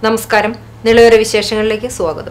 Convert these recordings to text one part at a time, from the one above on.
നമസ്കാരം നിളവര വിശേഷങ്ങളിലേക്ക് സ്വാഗതം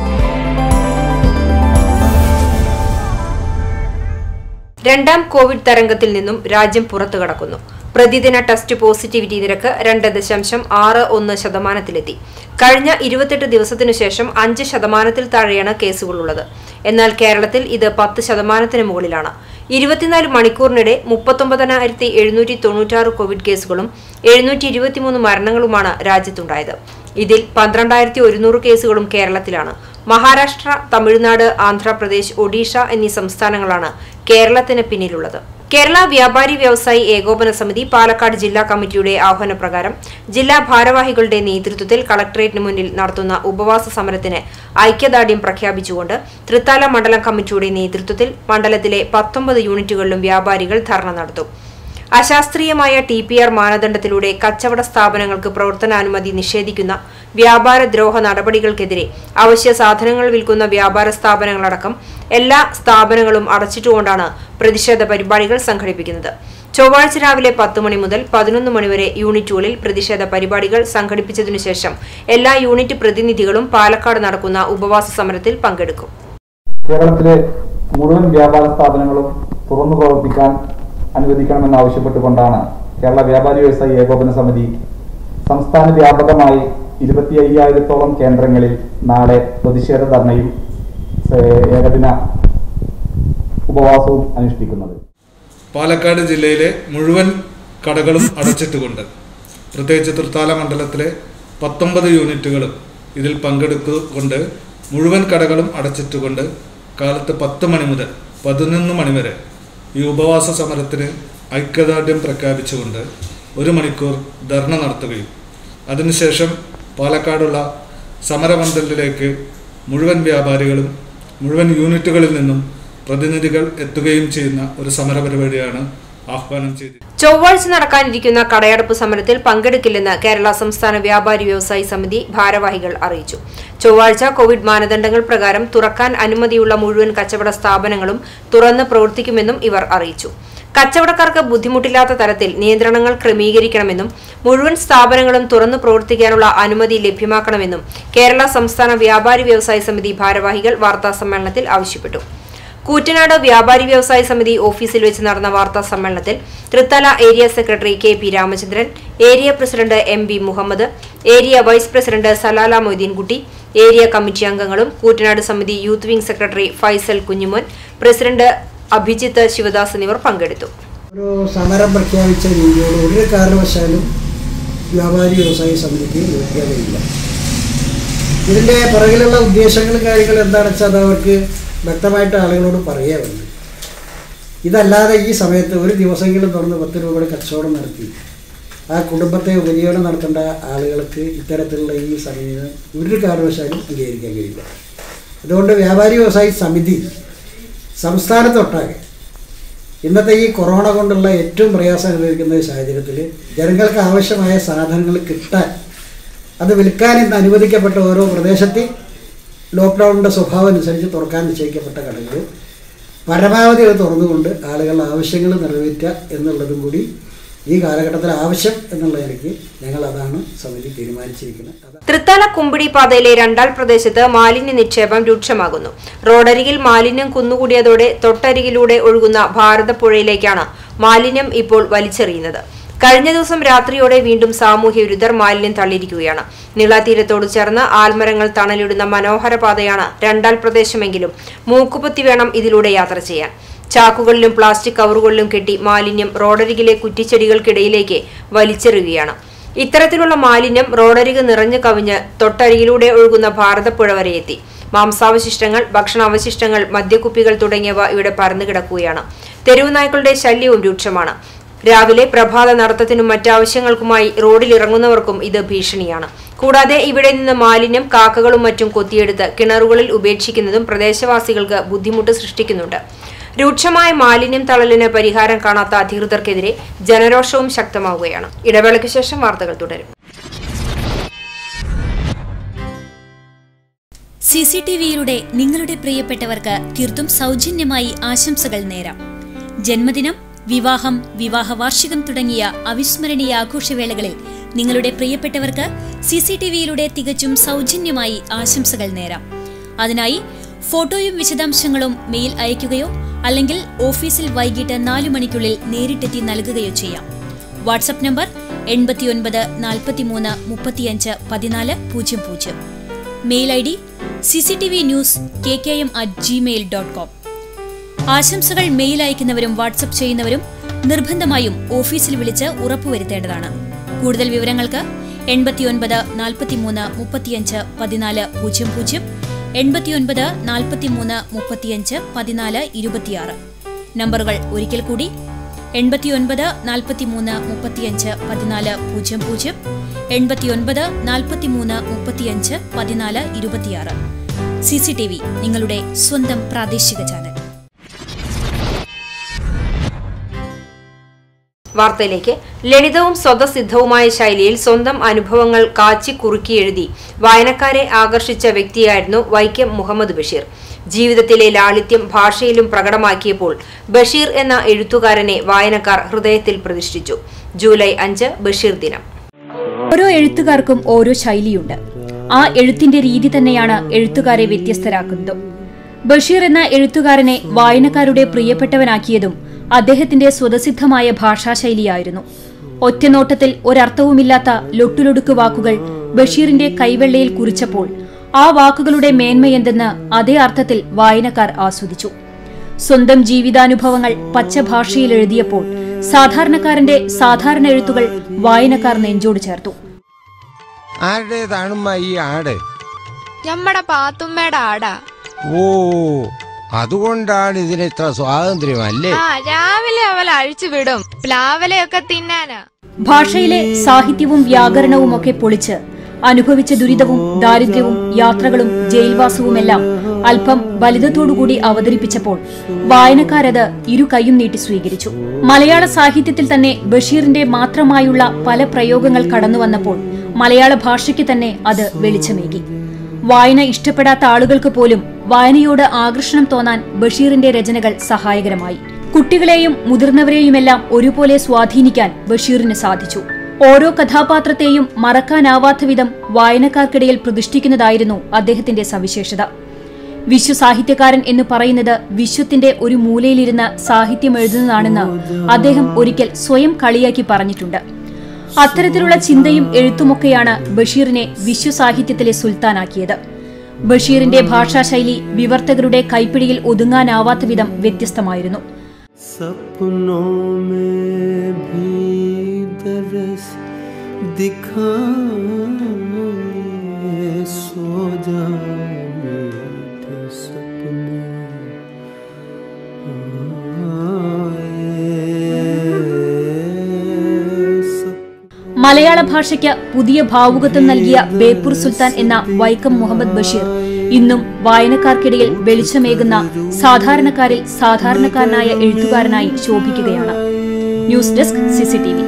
രണ്ടാം കോവിഡ് തരംഗത്തിൽ നിന്നും രാജ്യം പുറത്തു കടക്കുന്നു പ്രതിദിന ടെസ്റ്റ് പോസിറ്റിവിറ്റി നിരക്ക് രണ്ട് ദശാംശം ആറ് ഒന്ന് ശതമാനത്തിലെത്തി കഴിഞ്ഞ ഇരുപത്തെട്ട് ദിവസത്തിനു ശേഷം അഞ്ച് ശതമാനത്തിൽ താഴെയാണ് കേസുകളുള്ളത് എന്നാൽ കേരളത്തിൽ ഇത് പത്ത് ശതമാനത്തിന് മുകളിലാണ് ഇരുപത്തിനാല് മണിക്കൂറിനിടെ മുപ്പത്തൊമ്പതിനായിരത്തി എഴുന്നൂറ്റി തൊണ്ണൂറ്റാറ് കോവിഡ് കേസുകളും എഴുന്നൂറ്റി ഇരുപത്തിമൂന്ന് മരണങ്ങളുമാണ് രാജ്യത്തുണ്ടായത് ഇതിൽ പന്ത്രണ്ടായിരത്തി ഒരുന്നൂറ് കേസുകളും കേരളത്തിലാണ് മഹാരാഷ്ട്ര തമിഴ്നാട് ആന്ധ്രാപ്രദേശ് ഒഡീഷ എന്നീ സംസ്ഥാനങ്ങളാണ് കേരളത്തിന് പിന്നിലുള്ളത് കേരള വ്യാപാരി വ്യവസായി ഏകോപന സമിതി പാലക്കാട് ജില്ലാ കമ്മിറ്റിയുടെ ആഹ്വാനപ്രകാരം ജില്ലാ ഭാരവാഹികളുടെ നേതൃത്വത്തിൽ കളക്ടറേറ്റിന് മുന്നിൽ നടത്തുന്ന ഉപവാസ സമരത്തിന് ഐക്യദാർഢ്യം പ്രഖ്യാപിച്ചുകൊണ്ട് തൃത്താല മണ്ഡലം കമ്മിറ്റിയുടെ നേതൃത്വത്തിൽ മണ്ഡലത്തിലെ പത്തൊമ്പത് യൂണിറ്റുകളിലും വ്യാപാരികൾ ധർണ നടത്തും അശാസ്ത്രീയമായ ടി പി ആർ മാനദണ്ഡത്തിലൂടെ കച്ചവട സ്ഥാപനങ്ങൾക്ക് പ്രവർത്തനാനുമതി നിഷേധിക്കുന്ന വ്യാപാര ദ്രോഹ നടപടികൾക്കെതിരെ അവശ്യ സാധനങ്ങൾ വിൽക്കുന്ന വ്യാപാര സ്ഥാപനങ്ങളടക്കം എല്ലാ സ്ഥാപനങ്ങളും അടച്ചിട്ടുകൊണ്ടാണ് പ്രതിഷേധ പരിപാടികൾ സംഘടിപ്പിക്കുന്നത് ചൊവ്വാഴ്ച രാവിലെ പത്ത് മണി മുതൽ പതിനൊന്ന് മണിവരെ യൂണിറ്റുകളിൽ പ്രതിഷേധ പരിപാടികൾ സംഘടിപ്പിച്ചതിനു ശേഷം എല്ലാ യൂണിറ്റ് പ്രതിനിധികളും പാലക്കാട് നടക്കുന്ന ഉപവാസ സമരത്തിൽ പങ്കെടുക്കും കേരളത്തിലെ മുഴുവൻ വ്യാപാര സ്ഥാപനങ്ങളും തുറന്നു പ്രവർത്തിക്കാൻ അനുവദിക്കണമെന്നാവശ്യപ്പെട്ടുകൊണ്ടാണ് കേരള വ്യാപാരി വ്യവസായി ഏകോപന സമിതി സംസ്ഥാന വ്യാപകമായി ഇരുപത്തി അയ്യായിരത്തോളം കേന്ദ്രങ്ങളിൽ നാളെ പ്രതിഷേധ ധർണയും ഏഹ്, ഏകദിന ഉപവാസവും അനുഷ്ഠിക്കുന്നത് പാലക്കാട് ജില്ലയിലെ മുഴുവൻ കടകളും അടച്ചിട്ടുകൊണ്ട് പ്രത്യേകിച്ച് തൃത്താല മണ്ഡലത്തിലെ പത്തൊമ്പത് യൂണിറ്റുകളും ഇതിൽ പങ്കെടുത്തുകൊണ്ട് മുഴുവൻ കടകളും അടച്ചിട്ടുകൊണ്ട് കാലത്ത് പത്ത് മണി മുതൽ പതിനൊന്ന് മണി വരെ ഈ ഉപവാസ സമരത്തിന് ഐക്യദാർഢ്യം പ്രഖ്യാപിച്ചുകൊണ്ട് ഒരു മണിക്കൂർ ധർണ നടത്തുകയും അതിനുശേഷം പാലക്കാടുള്ള സമരമണ്ഡലിലേക്ക് മുഴുവൻ വ്യാപാരികളും മുഴുവൻ യൂണിറ്റുകളിൽ നിന്നും പ്രതിനിധികൾ എത്തുകയും ചെയ്യുന്ന ഒരു സമരപരിപാടിയാണ് ആഹ്വാനം ചെയ്തത് ചൊവ്വാഴ്ച നടക്കാനിരിക്കുന്ന കടയടപ്പ് സമരത്തിൽ പങ്കെടുക്കില്ലെന്ന് കേരള സംസ്ഥാന വ്യാപാരി വ്യവസായി സമിതി ഭാരവാഹികൾ അറിയിച്ചു ചൊവ്വാഴ്ച കോവിഡ് മാനദണ്ഡങ്ങൾ പ്രകാരം തുറക്കാൻ അനുമതിയുള്ള മുഴുവൻ കച്ചവട സ്ഥാപനങ്ങളും തുറന്ന് പ്രവർത്തിക്കുമെന്നും ഇവർ അറിയിച്ചു കച്ചവടക്കാർക്ക് ബുദ്ധിമുട്ടില്ലാത്ത തരത്തിൽ നിയന്ത്രണങ്ങൾ ക്രമീകരിക്കണമെന്നും മുഴുവൻ സ്ഥാപനങ്ങളും തുറന്നു പ്രവർത്തിക്കാനുള്ള അനുമതി ലഭ്യമാക്കണമെന്നും കേരള സംസ്ഥാന വ്യാപാരി വ്യവസായി സമിതി ഭാരവാഹികൾ വാർത്താസമ്മേളനത്തിൽ ആവശ്യപ്പെട്ടു കൂറ്റനാട് വ്യാപാരി വ്യവസായ സമിതി ഓഫീസിൽ വെച്ച് നടന്ന വാർത്താ സമ്മേളനത്തിൽ Thrithala area secretary K P Ramachandran area president M B Muhammad area vice president Salala Moideenkutty area committee അംഗങ്ങളും കൂറ്റനാട് സമിതി youth wing secretary Faisal Kunjumon president Abhijith Sivadas എന്നിവർ പങ്കെടുത്തു ഒരു സമരം പ്രഖ്യാപിച്ച രീതിയോട് ഒരു കാരണവശാലും വ്യാപാരി വ്യവസായ സമിതിക്ക് യോഗ്യതയില്ല ഇതിൻ്റെ പുറകിലുള്ള ഉദ്ദേശങ്ങളും കാര്യങ്ങളും എന്താണെന്ന് വെച്ചാൽ അത് അവർക്ക് വ്യക്തമായിട്ട് ആളുകളോട് പറയാറുണ്ട് ഇതല്ലാതെ ഈ സമയത്ത് ഒരു ദിവസമെങ്കിലും തുറന്ന് പത്ത് രൂപയുടെ കച്ചവടം നടത്തി ആ കുടുംബത്തെ ഉപജീവനം നടത്തേണ്ട ആളുകൾക്ക് ഇത്തരത്തിലുള്ള ഈ സമീപനം ഒരു കാരണവശാലും അംഗീകരിക്കാൻ കഴിയില്ല അതുകൊണ്ട് വ്യാപാരി വ്യവസായി സമിതി സംസ്ഥാനത്തൊട്ടാകെ ഇന്നത്തെ ഈ കൊറോണ കൊണ്ടുള്ള ഏറ്റവും പ്രയാസം അനുഭവിക്കുന്ന ഈ സാഹചര്യത്തിൽ ജനങ്ങൾക്ക് ആവശ്യമായ സാധനങ്ങൾ കിട്ടാൻ അത് വിൽക്കാൻ ഇന്ന് അനുവദിക്കപ്പെട്ട ഓരോ പ്രദേശത്തെ ലോക്ക്ഡൗണിൻ്റെ സ്വഭാവം അനുസരിച്ച് തുറക്കാൻ നിശ്ചയിക്കപ്പെട്ട കടകൾ പരമാവധി അത് തുറന്നുകൊണ്ട് ആളുകളുടെ ആവശ്യങ്ങൾ നിറവേറ്റുക എന്നുള്ളതും കൂടി ഈ കാലഘട്ടത്തിൽ ആവശ്യം എന്നുള്ള നിലയ്ക്ക് ഞങ്ങൾ അതാണ് സമിതി തീരുമാനിച്ചിരിക്കുന്നത് അതാണ് തൃത്താല കുമ്പിടി പാതയിലെ രണ്ടാൾ പ്രദേശത്ത് മാലിന്യ നിക്ഷേപം രൂക്ഷമാകുന്നു റോഡരികിൽ മാലിന്യം കുന്നുകൂടിയതോടെ തൊട്ടരികിലൂടെ ഒഴുകുന്ന ഭാരതപ്പുഴയിലേക്കാണ് മാലിന്യം ഇപ്പോൾ വലിച്ചെറിയുന്നത് കഴിഞ്ഞ ദിവസം രാത്രിയോടെ വീണ്ടും സാമൂഹ്യ വിരുദ്ധർ മാലിന്യം തള്ളിയിരിക്കുകയാണ് നിളാതീരത്തോട് ചേർന്ന് ആൽമരങ്ങൾ തണലിടുന്ന മനോഹര പാതയാണ് രണ്ടാൾ പ്രദേശമെങ്കിലും മൂക്കുപൊത്തി വേണം ഇതിലൂടെ യാത്ര ചെയ്യാൻ ചാക്കുകളിലും പ്ലാസ്റ്റിക് കവറുകളിലും കെട്ടി മാലിന്യം റോഡരികിലെ കുറ്റിച്ചെടികൾക്കിടയിലേക്ക് വലിച്ചെറിയുകയാണ് ഇത്തരത്തിലുള്ള മാലിന്യം റോഡരിക് നിറഞ്ഞു കവിഞ്ഞ് തൊട്ടരികിലൂടെ ഒഴുകുന്ന ഭാരതപ്പുഴ വരെ എത്തി മാംസാവശിഷ്ടങ്ങൾ ഭക്ഷണാവശിഷ്ടങ്ങൾ മദ്യക്കുപ്പികൾ തുടങ്ങിയവ ഇവിടെ പരന്നു കിടക്കുകയാണ് തെരുവ് നായ്ക്കളുടെ ശല്യവും രൂക്ഷമാണ് രാവിലെ പ്രഭാത നടത്തത്തിനും മറ്റാവശ്യങ്ങൾക്കുമായി റോഡിലിറങ്ങുന്നവർക്കും ഇത് ഭീഷണിയാണ് കൂടാതെ ഇവിടെ നിന്ന് മാലിന്യം കാക്കകളും മറ്റും കൊത്തിയെടുത്ത് കിണറുകളിൽ ഉപേക്ഷിക്കുന്നതും പ്രദേശവാസികൾക്ക് ബുദ്ധിമുട്ട് സൃഷ്ടിക്കുന്നുണ്ട് രൂക്ഷമായ മാലിന്യം തള്ളലിന് പരിഹാരം കാണാത്ത അധികൃതർക്കെതിരെ ജനരോഷവും ശക്തമാവുകയാണ് ഇടവേളയ്ക്ക് ശേഷം വാർത്തകൾ തുടരും സി സി ടി വിയിലൂടെ നിങ്ങളുടെ പ്രിയപ്പെട്ടവർക്ക് തീർത്തും സൗജന്യമായി ആശംസകൾ നേരാം ജന്മദിനം വിവാഹം വിവാഹ വാർഷികം തുടങ്ങിയ അവിസ്മരണീയ ആഘോഷവേളകളിൽ നിങ്ങളുടെ പ്രിയപ്പെട്ടവർക്ക് സി സി ടി വിയിലൂടെ തികച്ചും സൗജന്യമായി ആശംസകൾ നേരാം അതിനായി ഫോട്ടോയും വിശദാംശങ്ങളും മെയിൽ അയയ്ക്കുകയോ അല്ലെങ്കിൽ ഓഫീസിൽ വൈകിട്ട് നാലു മണിക്കുള്ളിൽ നേരിട്ടെത്തി നൽകുകയോ ചെയ്യാം വാട്സപ്പ് നമ്പർ എൺപത്തിയൊൻപത് നാൽപ്പത്തിമൂന്ന് മുപ്പത്തിയഞ്ച് പതിനാല് പൂജ്യം പൂജ്യം mail I D C C T V news K K M at Gmail dot com ആശംസകൾ മെയിൽ അയക്കുന്നവരും വാട്സപ്പ് ചെയ്യുന്നവരും നിർബന്ധമായും ഓഫീസിൽ വിളിച്ച് ഉറപ്പുവരുത്തേണ്ടതാണ് കൂടുതൽ വിവരങ്ങൾക്ക് എൺപത്തിയൊൻപത് നാൽപ്പത്തിമൂന്ന് മുപ്പത്തിയഞ്ച് പതിനാല് പൂജ്യം പൂജ്യം എൺപത്തിയൊൻപത് നാൽപ്പത്തിമൂന്ന് മുപ്പത്തിയഞ്ച് പതിനാല് ഇരുപത്തിയാറ് നമ്പറുകൾ ഒരിക്കൽ കൂടി എൺപത്തിയൊൻപത് നാൽപ്പത്തിമൂന്ന് മുപ്പത്തിയഞ്ച് പതിനാല് പൂജ്യം പൂജ്യം എൺപത്തിയൊൻപത് നാൽപ്പത്തിമൂന്ന് മുപ്പത്തിയഞ്ച് പതിനാല് ഇരുപത്തിയാറ് സി സി ടി വി നിങ്ങളുടെ സ്വന്തം പ്രാദേശിക ചാനൽ വാർത്തയിലേക്ക് ലളിതവും സ്വതസിദ്ധവുമായ ശൈലിയിൽ സ്വന്തം അനുഭവങ്ങൾ കാച്ചി കുറുക്കി എഴുതി വായനക്കാരെ ആകർഷിച്ച വ്യക്തിയായിരുന്നു വൈക്കം മുഹമ്മദ് ബഷീർ ജീവിതത്തിലെ ലാളിത്യം ഭാഷയിലും പ്രകടമാക്കിയപ്പോൾ ബഷീർ എന്ന എഴുത്തുകാരനെ വായനക്കാർ ഹൃദയത്തിൽ പ്രതിഷ്ഠിച്ചു ജൂലൈ അഞ്ച് ബഷീർ ദിനം ഓരോ എഴുത്തുകാർക്കും ഓരോ ശൈലിയുണ്ട് ആ എഴുത്തിന്റെ രീതി തന്നെയാണ് എഴുത്തുകാരെ വ്യത്യസ്തരാക്കുന്നത് ബഷീർ എന്ന എഴുത്തുകാരനെ വായനക്കാരുടെ പ്രിയപ്പെട്ടവനാക്കിയതും അദ്ദേഹത്തിന്റെ സ്വതസിദ്ധമായ ഭാഷാശൈലിയായിരുന്നു ഒറ്റനോട്ടത്തിൽ ഒരർത്ഥവുമില്ലാത്ത ലൊട്ടുലൊടുക്ക് വാക്കുകൾ ബഷീറിന്റെ കൈവെള്ളയിൽ കുറിച്ചപ്പോൾ ആ വാക്കുകളുടെ മേന്മയെന്തെന്ന് അതേ അർത്ഥത്തിൽ വായനക്കാർ ആസ്വദിച്ചു സ്വന്തം ജീവിതാനുഭവങ്ങൾ പച്ചഭാഷയിൽ എഴുതിയപ്പോൾ സാധാരണക്കാരന്റെ സാധാരണ എഴുത്തുകൾ വായനക്കാർ നെഞ്ചോട് ചേർത്തു ആരുടേതാണുമ്മ ഈ ആട് നമ്മടെ പാത്തുമ്മയുടെ ആടാ ഓ അതുകൊണ്ടാണ് ഇതിന് ഇത്ര സ്വാതന്ത്ര്യം അല്ലേ ആ രാവിലെ അവൾ അഴിച്ചു വിടും പ്ലാവലയൊക്കെ തിന്നാനാ ഭാഷയിലെ സാഹിത്യവും വ്യാകരണവും ഒക്കെ പൊളിച്ച് അനുഭവിച്ച ദുരിതവും ദാരിദ്ര്യവും യാത്രകളും ജയിൽവാസവുമെല്ലാം അല്പം ബലിതത്തോടുകൂടി അവതരിപ്പിച്ചപ്പോൾ വായനക്കാരത് ഇരു കൈയും നീട്ടി സ്വീകരിച്ചു മലയാള സാഹിത്യത്തിൽ തന്നെ ബഷീറിന്റെ മാത്രമായുള്ള പല പ്രയോഗങ്ങൾ കടന്നുവന്നപ്പോൾ മലയാള ഭാഷയ്ക്ക് തന്നെ അത് വെളിച്ചമേകി വായന ഇഷ്ടപ്പെടാത്ത ആളുകൾക്ക് പോലും വായനയോട് ആകർഷണം തോന്നാൻ ബഷീറിന്റെ രചനകൾ സഹായകരമായി കുട്ടികളെയും മുതിർന്നവരെയുമെല്ലാം ഒരുപോലെ സ്വാധീനിക്കാൻ ബഷീറിന് സാധിച്ചു ഓരോ കഥാപാത്രത്തെയും മറക്കാനാവാത്ത വിധം വായനക്കാർക്കിടയിൽ പ്രതിഷ്ഠിക്കുന്നതായിരുന്നു അദ്ദേഹത്തിന്റെ സവിശേഷത വിശ്വസാഹിത്യകാരൻ എന്ന് പറയുന്നത് വിശ്വത്തിന്റെ ഒരു മൂലയിലിരുന്ന് സാഹിത്യം എഴുതുന്നതാണെന്ന് അദ്ദേഹം ഒരിക്കൽ സ്വയം കളിയാക്കി പറഞ്ഞിട്ടുണ്ട് അത്തരത്തിലുള്ള ചിന്തയും എഴുത്തുമൊക്കെയാണ് ബഷീറിനെ വിശ്വസാഹിത്യത്തിലെ സുൽത്താനാക്കിയത് ബഷീറിന്റെ ഭാഷാശൈലി വിവർത്തകരുടെ കൈപ്പിടിയിൽ ഒതുങ്ങാനാവാത്ത വിധം വ്യത്യസ്തമായിരുന്നു सपनों में भी दरस दिखाए सो जाए मीठे सपने आए सपने മലയാള ഭാഷയ്ക്ക് പുതിയ ഭാവുകത്വം നൽകിയ ബേപ്പൂർ സുൽത്താൻ എന്ന വൈക്കം മുഹമ്മദ് ബഷീർ ഇന്നും വായനക്കാർക്കിടയിൽ വെളിച്ചമേകുന്ന സാധാരണക്കാരിൽ സാധാരണക്കാരനായ എഴുത്തുകാരനായി ശോഭിക്കുകയാണ് ന്യൂസ് ഡെസ്ക് സിസിടിവി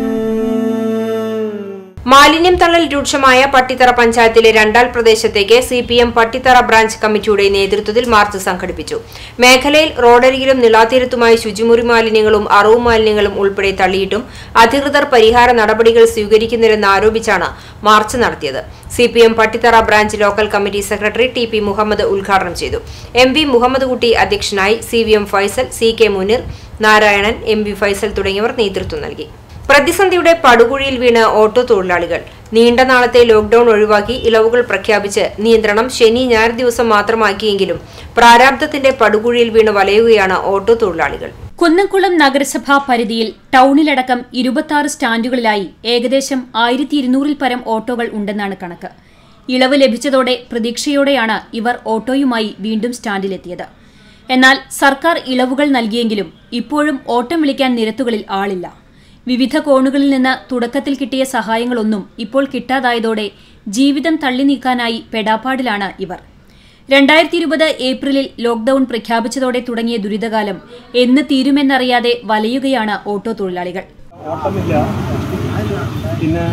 മാലിന്യം തള്ളൽ രൂക്ഷമായ പട്ടിത്തറ പഞ്ചായത്തിലെ രണ്ടാൽ പ്രദേശത്തേക്ക് C P M Pattithara branch കമ്മിറ്റിയുടെ നേതൃത്വത്തിൽ മാർച്ച് സംഘടിപ്പിച്ചു മേഖലയിൽ റോഡരികിലും നിളാതീരത്തുമായി ശുചിമുറി മാലിന്യങ്ങളും അറവു മാലിന്യങ്ങളും ഉൾപ്പെടെ തള്ളിയിട്ടും അധികൃതർ പരിഹാര നടപടികൾ സ്വീകരിക്കുന്നില്ലെന്ന് ആരോപിച്ചാണ് മാർച്ച് നടത്തിയത് C P M Pattithara branch local committee secretary T P Muhammad ഉദ്ഘാടനം ചെയ്തു എം വി മുഹമ്മദ് കുട്ടി അധ്യക്ഷനായി C V M Faisal C K Muneer Narayanan M V Faisal തുടങ്ങിയവർ നേതൃത്വം നൽകി പ്രതിസന്ധിയുടെ പടുകുഴിയിൽ വീണ് ഓട്ടോ തൊഴിലാളികൾ നീണ്ട നാളത്തെ ലോക്ഡൌൺ ഒഴിവാക്കി ഇളവുകൾ പ്രഖ്യാപിച്ച് നിയന്ത്രണം ശനി ഞായർ ദിവസം മാത്രമാക്കിയെങ്കിലും പ്രാരാബ്ധത്തിന്റെ പടുകുഴിയിൽ വീണ് വലയുകയാണ് ഓട്ടോ തൊഴിലാളികൾ കുന്നംകുളം നഗരസഭാ പരിധിയിൽ ടൗണിലടക്കം ഇരുപത്തി സ്റ്റാൻഡുകളിലായി ഏകദേശം ആയിരത്തി ഇരുന്നൂറിൽ പരം ഓട്ടോകൾ ഉണ്ടെന്നാണ് കണക്ക് ഇളവ് ലഭിച്ചതോടെ പ്രതീക്ഷയോടെയാണ് ഇവർ ഓട്ടോയുമായി വീണ്ടും സ്റ്റാൻഡിലെത്തിയത് എന്നാൽ സർക്കാർ ഇളവുകൾ നൽകിയെങ്കിലും ഇപ്പോഴും ഓട്ടം വിളിക്കാൻ നിരത്തുകളിൽ ആളില്ല വിവിധ കോണുകളിൽ നിന്ന് തുടക്കത്തിൽ കിട്ടിയ സഹായങ്ങളൊന്നും ഇപ്പോൾ കിട്ടാതായതോടെ ജീവിതം തള്ളി നീക്കാനായി പെടാപ്പാടിലാണ് ഇവർ രണ്ടായിരത്തി ഇരുപത് ഏപ്രിലിൽ ലോക്ഡൌൺ പ്രഖ്യാപിച്ചതോടെ തുടങ്ങിയ ദുരിതകാലം എന്ന് തീരുമെന്നറിയാതെ വലയുകയാണ് ഓട്ടോ തൊഴിലാളികൾ ഓട്ടമില്ല പിന്നെ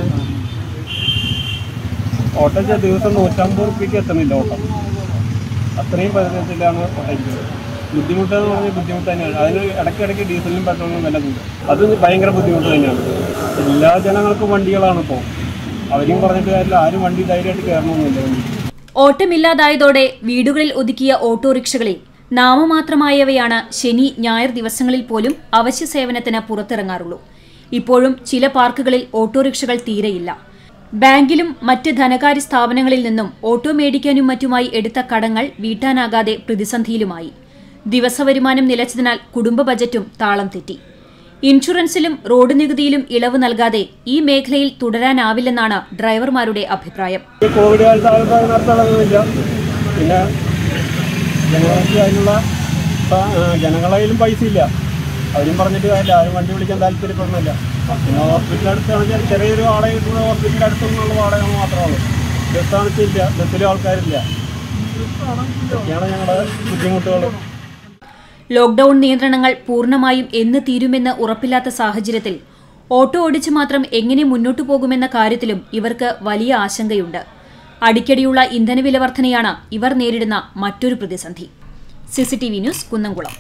ഓട്ടം ചെയ്ത ദിവസം നൂറ്റമ്പത് റുപ്യക്ക് എത്തണില്ല ഓട്ടം അത്രയും പരിചയത്തിലാണ് ഓട്ടിക്കുന്നത് ബുദ്ധിമുട്ട് എന്ന് പറഞ്ഞാൽ ബുദ്ധിമുട്ട് തന്നെയാണ് അതിന് ഇടയ്ക്കിടയ്ക്ക് ഡീസലിനും പെട്രോളിനും വില കൂടും അത് ഭയങ്കര ബുദ്ധിമുട്ട് തന്നെയാണ് എല്ലാ ജനങ്ങൾക്കും വണ്ടികളാണ് ഇപ്പോൾ അവരെയും പറഞ്ഞിട്ട് കാര്യമില്ല ആരും വണ്ടി ധൈര്യമായിട്ട് കയറണമെന്നില്ല വണ്ടി ഓട്ടമില്ലാതായതോടെ വീടുകളിൽ ഒതുക്കിയ ഓട്ടോറിക്ഷകളിൽ നാമമാത്രമായവയാണ് ശനി ഞായർ ദിവസങ്ങളിൽ പോലും അവശ്യ സേവനത്തിന് പുറത്തിറങ്ങാറുള്ളൂ ഇപ്പോഴും ചില പാർക്കുകളിൽ ഓട്ടോറിക്ഷകൾ തീരെയില്ല ബാങ്കിലും മറ്റ് ധനകാര്യ സ്ഥാപനങ്ങളിൽ നിന്നും ഓട്ടോ മേടിക്കാനും മറ്റുമായി എടുത്ത കടങ്ങൾ വീട്ടാനാകാതെ പ്രതിസന്ധിയിലുമായി ദിവസവരുമാനം നിലച്ചതിനാൽ കുടുംബ ബജറ്റും താളം തെറ്റി ഇൻഷുറൻസിലും റോഡ് നികുതിയിലും ഇളവ് നൽകാതെ ഈ മേഖലയിൽ തുടരാനാവില്ലെന്നാണ് ഡ്രൈവർമാരുടെ അഭിപ്രായം ഈ കോവിഡ് കാലത്ത് ആൾക്കാർ നടത്താനൊന്നുമില്ല പിന്നെ ജനങ്ങൾക്ക് അതിനുള്ള പ- ആ, ജനങ്ങളതിലും പൈസ ഇല്ല അവരും പറഞ്ഞിട്ട് കാര്യമില്ല ആരും വണ്ടി വിളിക്കാൻ താല്പര്യപ്പെടുന്നില്ല പിന്നെ ഹോസ്പിറ്റലിൻ്റെ അടുത്താണെങ്കിൽ ചെറിയൊരു വാടക കിട്ടുന്ന ഹോസ്പിറ്റലിൻ്റെ അടുത്തൊന്നുള്ള വാടക മാത്രമേ ഉള്ളൂ ബസ്സാണിച്ചില്ല ബസ്സിലും ആൾക്കാരില്ല ഇതൊക്കെയാണ് ഞങ്ങളുടെ ബുദ്ധിമുട്ടുകൾ ലോക്ഡൌൺ നിയന്ത്രണങ്ങൾ പൂർണ്ണമായും എന്ന് തീരുമെന്ന് ഉറപ്പില്ലാത്ത സാഹചര്യത്തിൽ ഓട്ടോ ഓടിച്ച് മാത്രം എങ്ങനെ മുന്നോട്ടു പോകുമെന്ന കാര്യത്തിലും ഇവർക്ക് വലിയ ആശങ്കയുണ്ട് അടിക്കടിയുള്ള ഇന്ധനവില വർധനയാണ് ഇവർ നേരിടുന്ന മറ്റൊരു പ്രതിസന്ധി സിസിടിവി ന്യൂസ് കുന്നംകുളം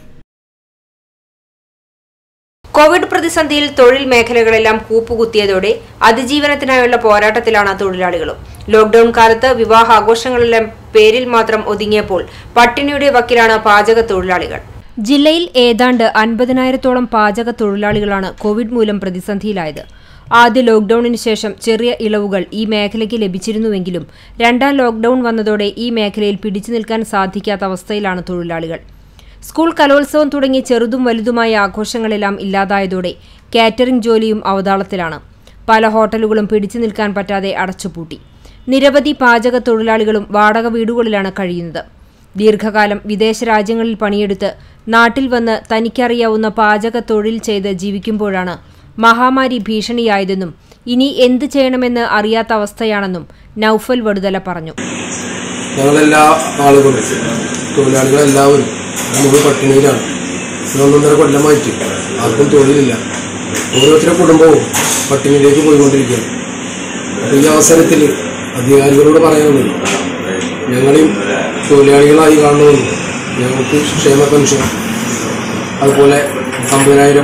കോവിഡ് പ്രതിസന്ധിയിൽ തൊഴിൽ മേഖലകളെല്ലാം കൂപ്പുകുത്തിയതോടെ അതിജീവനത്തിനായുള്ള പോരാട്ടത്തിലാണ് തൊഴിലാളികളും ലോക്ഡൌൺ കാലത്ത് വിവാഹാഘോഷങ്ങളെല്ലാം പേരിൽ മാത്രം ഒതുങ്ങിയപ്പോൾ പട്ടിണിയുടെ വക്കിലാണ് പാചക തൊഴിലാളികൾ ജില്ലയിൽ ഏതാണ്ട് അൻപതിനായിരത്തോളം പാചക തൊഴിലാളികളാണ് കോവിഡ് മൂലം പ്രതിസന്ധിയിലായത് ആദ്യ ലോക്ഡൌണിന് ശേഷം ചെറിയ ഇളവുകൾ ഈ മേഖലയ്ക്ക് ലഭിച്ചിരുന്നുവെങ്കിലും രണ്ടാം ലോക്ഡൌൺ വന്നതോടെ ഈ മേഖലയിൽ പിടിച്ചു നിൽക്കാൻ സാധിക്കാത്ത അവസ്ഥയിലാണ് തൊഴിലാളികൾ സ്കൂൾ കലോത്സവം തുടങ്ങി ചെറുതും വലുതുമായ ആഘോഷങ്ങളെല്ലാം ഇല്ലാതായതോടെ കാറ്ററിംഗ് ജോലിയും അവതാളത്തിലാണ് പല ഹോട്ടലുകളും പിടിച്ചു നിൽക്കാൻ പറ്റാതെ അടച്ചുപൂട്ടി നിരവധി പാചക തൊഴിലാളികളും വാടക വീടുകളിലാണ് കഴിയുന്നത് ദീർഘകാലം വിദേശ രാജ്യങ്ങളിൽ പണിയെടുത്ത് നാട്ടിൽ വന്ന് തനിക്കറിയാവുന്ന പാചക തൊഴിൽ ചെയ്ത് ജീവിക്കുമ്പോഴാണ് മഹാമാരി ഭീഷണിയായതെന്നും ഇനി എന്ത് ചെയ്യണമെന്ന് അറിയാത്ത അവസ്ഥയാണെന്നും നൌഫൽ വടുതല പറഞ്ഞു ഞങ്ങളെല്ലാ ആളുകളും തൊഴിലാളികളെല്ലാവരും മുഴുവൻ പട്ടിണിയിലാണ് ഇത് ഒന്നൊന്നര കൊല്ലമായിട്ട് ആർക്കും തൊഴിലില്ല ഓരോരുത്തരുടെ കുടുംബവും പട്ടിണിയിലേക്ക് പോയിക്കൊണ്ടിരിക്കുകയാണ് അപ്പോൾ ഈ അവസരത്തിൽ അധികാരികളോട് പറയാനുള്ളത് ഞങ്ങളെയും തൊഴിലാളികളായി കാണണമെന്നും ഞങ്ങൾക്ക് ക്ഷേമ പെൻഷൻ അതുപോലെ അമ്പതിനായിരം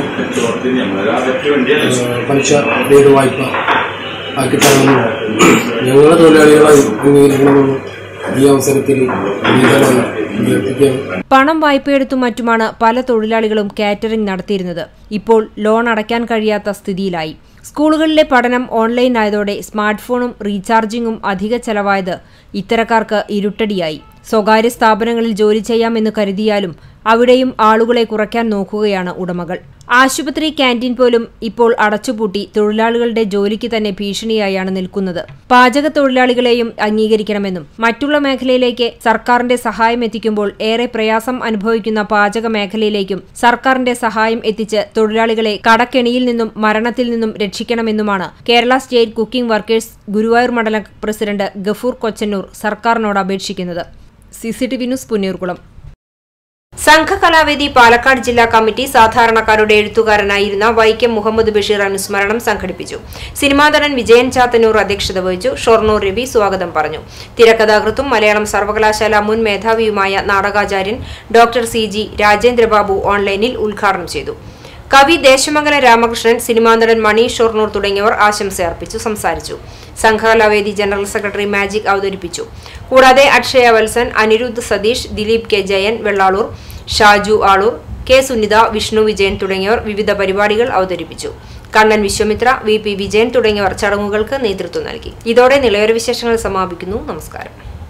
ഏഹ്, പലിശ രഹിത വായ്പ ആക്കി തരണമെന്നും ഞങ്ങളെ തൊഴിലാളികളായി അംഗീകരിക്കണമെന്നും ഈ അവസരത്തിൽ വിനീതമായി അഭ്യർത്ഥിക്കുകയാണ് പണം വായ്പയെടുത്തും മറ്റുമാണ് പല തൊഴിലാളികളും കാറ്ററിംഗ് നടത്തിയിരുന്നത് ഇപ്പോൾ ലോൺ അടയ്ക്കാൻ കഴിയാത്ത സ്ഥിതിയിലായി സ്കൂളുകളിലെ പഠനം ഓൺലൈൻ ആയതോടെ സ്മാർട്ട് ഫോണും റീചാർജിങ്ങും അധിക ചെലവായത് ഇത്തരക്കാർക്ക് ഇരുട്ടടിയായി സ്വകാര്യ സ്ഥാപനങ്ങളിൽ ജോലി ചെയ്യാമെന്ന് കരുതിയാലും അവിടെയും ആളുകളെ കുറയ്ക്കാൻ നോക്കുകയാണ് ഉടമകൾ ആശുപത്രി ക്യാന്റീൻ പോലും ഇപ്പോൾ അടച്ചുപൂട്ടി തൊഴിലാളികളുടെ ജോലിക്ക് തന്നെ ഭീഷണിയായാണ് നിൽക്കുന്നത് പാചക തൊഴിലാളികളെയും അംഗീകരിക്കണമെന്നും മറ്റുള്ള മേഖലയിലേക്ക് സർക്കാരിന്റെ സഹായം എത്തിക്കുമ്പോൾ ഏറെ പ്രയാസം അനുഭവിക്കുന്ന പാചക മേഖലയിലേക്കും സർക്കാരിന്റെ സഹായം എത്തിച്ച് തൊഴിലാളികളെ കടക്കെണിയിൽ നിന്നും മരണത്തിൽ നിന്നും രക്ഷിക്കണമെന്നുമാണ് Kerala state cooking workers Guruvayur മണ്ഡലം പ്രസിഡന്റ് ഗഫൂർ കൊച്ചന്നൂർ സർക്കാരിനോട് അപേക്ഷിക്കുന്നത് സിസിടിവി ന്യൂസ് പുന്നൂർകുളം സംഘകലാവേദി പാലക്കാട് ജില്ലാ കമ്മിറ്റി സാധാരണക്കാരുടെ എഴുത്തുകാരനായിരുന്ന വൈക്കം മുഹമ്മദ് ബഷീർ അനുസ്മരണം സംഘടിപ്പിച്ചു സിനിമാ നടൻ വിജയൻ ചാത്തന്നൂർ അധ്യക്ഷത വഹിച്ചു ഷൊർണൂർ രവി സ്വാഗതം പറഞ്ഞു തിരക്കഥാകൃത്തും മലയാളം സർവകലാശാല മുൻ മേധാവിയുമായ നാടകാചാര്യൻ ഡോക്ടർ സി ജി രാജേന്ദ്രബാബു ഓൺലൈനിൽ ഉദ്ഘാടനം ചെയ്തു കവി ദേശമംഗല രാമകൃഷ്ണൻ സിനിമാ നടൻ മണി ഷൊർണൂർ തുടങ്ങിയവർ ആശംസ അർപ്പിച്ചു സംസാരിച്ചു സംഘകലാവേദി ജനറൽ സെക്രട്ടറി മാജിക് അവതരിപ്പിച്ചു കൂടാതെ അക്ഷയ വത്സൻ അനിരുദ്ധ് സതീഷ് ദിലീപ് കെ ജയൻ വെള്ളാളൂർ ഷാജു ആളൂർ കെ സുനിത വിഷ്ണു വിജയൻ തുടങ്ങിയവർ വിവിധ പരിപാടികൾ അവതരിപ്പിച്ചു കണ്ണൻ വിശ്വമിത്ര വി പി വിജയൻ തുടങ്ങിയവർ ചടങ്ങുകൾക്ക് നേതൃത്വം നൽകി ഇതോടെ നിളയൊരു വിശേഷങ്ങൾ സമാപിക്കുന്നു നമസ്കാരം